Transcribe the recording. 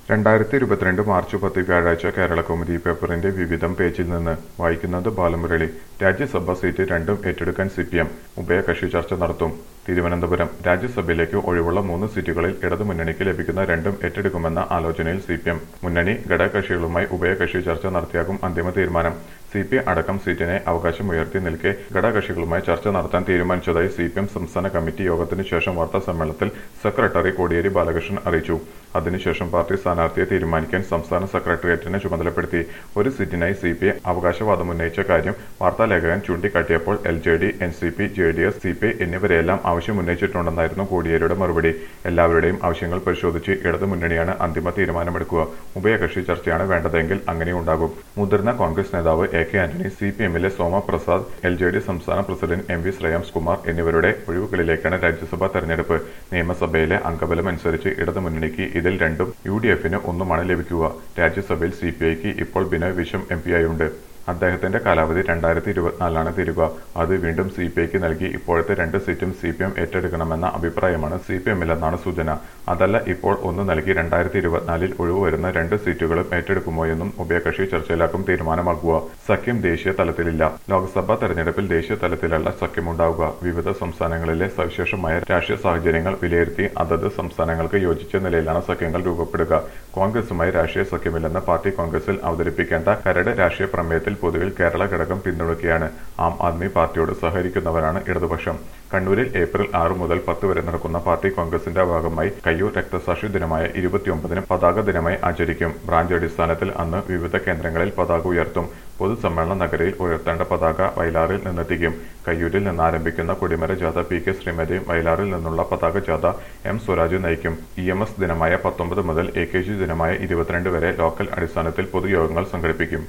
രണ്ടായിരത്തി ഇരുപത്തിരണ്ട് മാർച്ച് പത്ത് വ്യാഴാഴ്ച കേരള കൗമുദി പേപ്പറിന്റെ വിവിധം പേജിൽ നിന്ന് വായിക്കുന്നത് ബാലമുരളി രാജ്യസഭാ സീറ്റ് രണ്ടും ഏറ്റെടുക്കാൻ സി പി എം ഉഭയകക്ഷി ചർച്ച നടത്തും തിരുവനന്തപുരം രാജ്യസഭയിലേക്ക് ഒഴിവുള്ള മൂന്ന് സീറ്റുകളിൽ ഇടതുമുന്നണിക്ക് ലഭിക്കുന്ന രണ്ടും ഏറ്റെടുക്കുമെന്ന ആലോചനയിൽ സി പി എം മുന്നണി ഘടകകക്ഷികളുമായി ഉഭയകക്ഷി ചർച്ച നടത്തിയാകും അന്തിമ തീരുമാനം സി പി അടക്കം സീറ്റിനെ അവകാശമുയർത്തി നിൽക്കെ ഘടകകക്ഷികളുമായി ചർച്ച നടത്താൻ തീരുമാനിച്ചതായി സി പി എം സംസ്ഥാന കമ്മിറ്റി യോഗത്തിനു ശേഷം വാർത്താ സമ്മേളനത്തിൽ സെക്രട്ടറി കോടിയേരി ബാലകൃഷ്ണൻ അറിയിച്ചു അതിനുശേഷം പാർട്ടി സ്ഥാനാർത്ഥിയെ തീരുമാനിക്കാൻ സംസ്ഥാന സെക്രട്ടേറിയറ്റിനെ ചുമതലപ്പെടുത്തി ഒരു സീറ്റിനായി സി പി ഐ അവകാശവാദം ഉന്നയിച്ച കാര്യം വാർത്താലേഖകൻ ചൂണ്ടിക്കാട്ടിയപ്പോൾ L J D N C P J D S C P I എന്നിവരെല്ലാം ആവശ്യം ഉന്നയിച്ചിട്ടുണ്ടെന്നായിരുന്നു കോടിയേരിയുടെ മറുപടി എല്ലാവരുടെയും ആവശ്യങ്ങൾ പരിശോധിച്ച് ഇടതു മുന്നണിയാണ് അന്തിമ തീരുമാനമെടുക്കുക ഉഭയകക്ഷി ചർച്ചയാണ് വേണ്ടതെങ്കിൽ അങ്ങനെയുണ്ടാകും മുതിർന്ന കോൺഗ്രസ് നേതാവ് A K Antony C P എമ്മിലെ സോമപ്രസാദ് എൽ ജെ ഡി സംസ്ഥാന president M V Shreyams Kumar എന്നിവരുടെ ഒഴിവുകളിലേക്കാണ് രാജ്യസഭാ തെരഞ്ഞെടുപ്പ് നിയമസഭയിലെ അംഗബലം അനുസരിച്ച് ഇടതുമുന്നണിക്ക് ഇതിൽ രണ്ടും യു ഡി എഫിന് ഒന്നുമാണ് ലഭിക്കുക രാജ്യസഭയിൽ സി പി ഐക്ക് ഇപ്പോൾ ബിനോയ് വിശ്വം എം പിയായുണ്ട് അദ്ദേഹത്തിന്റെ കാലാവധി രണ്ടായിരത്തി ഇരുപത്തിനാലിലാണ് തീരുക അത് വീണ്ടും സി പി ഐക്ക് നൽകി ഇപ്പോഴത്തെ രണ്ട് സീറ്റും സി പി എം ഏറ്റെടുക്കണമെന്ന അഭിപ്രായമാണ് സി പി എമ്മിലെന്നാണ് സൂചന അതല്ല ഇപ്പോൾ ഒന്ന് നൽകി രണ്ടായിരത്തി ഇരുപത്തിനാലിൽ ഒഴിവ് വരുന്ന രണ്ട് സീറ്റുകളും ഏറ്റെടുക്കുമോ എന്നും ഉഭയകക്ഷി ചർച്ചയിലാക്കും തീരുമാനമാകുക സഖ്യം ദേശീയ തലത്തിലില്ല ലോക്സഭാ തെരഞ്ഞെടുപ്പിൽ ദേശീയ തലത്തിലല്ല സഖ്യമുണ്ടാവുക വിവിധ സംസ്ഥാനങ്ങളിലെ സവിശേഷമായ രാഷ്ട്രീയ സാഹചര്യങ്ങൾ വിലയിരുത്തി അതത് സംസ്ഥാനങ്ങൾക്ക് യോജിച്ച നിലയിലാണ് സഖ്യങ്ങൾ രൂപപ്പെടുക കോൺഗ്രസുമായി രാഷ്ട്രീയ സഖ്യമില്ലെന്ന് പാർട്ടി കോൺഗ്രസിൽ അവതരിപ്പിക്കേണ്ട കരട് രാഷ്ട്രീയ പ്രമേയത്തിൽ പൊതുവിൽ കേരള ഘടകം പിന്തുണയ്ക്കുകയാണ് ആം ആദ്മി പാർട്ടിയോട് സഹകരിക്കുന്നവരാണ് ഇടതുപക്ഷം കണ്ണൂരിൽ ഏപ്രിൽ ആറ് മുതൽ പത്ത് വരെ നടക്കുന്ന പാർട്ടി കോൺഗ്രസിന്റെ ഭാഗമായി കയ്യൂർ രക്തസാക്ഷി ദിനമായ ഇരുപത്തിയൊമ്പതിന് പതാക ദിനമായി ആചരിക്കും ബ്രാഞ്ച് അടിസ്ഥാനത്തിൽ അന്ന് വിവിധ കേന്ദ്രങ്ങളിൽ പതാക ഉയർത്തും പൊതുസമ്മേളന നഗരിയിൽ ഉയർത്തേണ്ട പതാക വയലാറിൽ നിന്നെത്തിക്കും കയ്യൂരിൽ നിന്ന് ആരംഭിക്കുന്ന കൊടിമര ജാഥ പി കെ ശ്രീമതിയും വയലാറിൽ നിന്നുള്ള പതാക ജാഥ എം സ്വരാജ് നയിക്കും ഇ എം എസ് ദിനമായ പത്തൊമ്പത് മുതൽ എ കെ ജി ദിനമായ ഇരുപത്തിരണ്ട് വരെ ലോക്കൽ അടിസ്ഥാനത്തിൽ പൊതുയോഗങ്ങൾ സംഘടിപ്പിക്കും